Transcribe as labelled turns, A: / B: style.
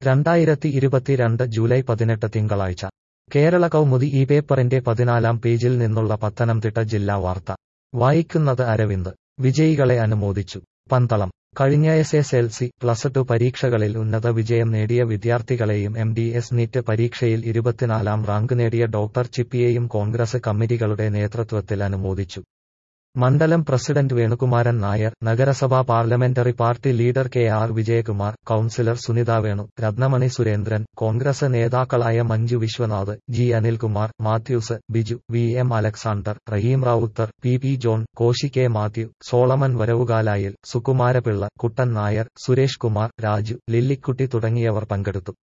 A: രണ്ടായിരത്തി ഇരുപത്തിരണ്ട് ജൂലൈ പതിനെട്ട് തിങ്കളാഴ്ച കേരള കൗമുദി ഈ പേപ്പറിന്റെ പതിനാലാം പേജിൽ നിന്നുള്ള പത്തനംതിട്ട ജില്ലാ വാർത്ത വായിക്കുന്നത് അരവിന്ദ് വിജയികളെ അനുമോദിച്ചു പന്തളം കഴിഞ്ഞ S S L C plus two പരീക്ഷകളിൽ ഉന്നത വിജയം നേടിയ വിദ്യാർത്ഥികളെയും എം ഡി എസ് നീറ്റ് പരീക്ഷയിൽ ഇരുപത്തിനാലാം റാങ്ക് നേടിയ ഡോക്ടർ ചിപ്പിയെയും കോൺഗ്രസ് കമ്മിറ്റികളുടെ നേതൃത്വത്തിൽ അനുമോദിച്ചു മണ്ഡലം പ്രസിഡന്റ് വേണുകുമാരൻ നായർ നഗരസഭാ parliamentary party leader K R Vijayakumar councillor Sunitha Venu Rathnamani Surendran Congress നേതാക്കളായ Manju Viswanath G Anilkumar Mathews Biju V M Alexander Rahim Ravuthar P P John Koshy K Mathew Solomon Varavukalayil Sukumarapillai Kuttan Nair Suresh Kumar Raju Lillykutty തുടങ്ങിയവർ പങ്കെടുത്തു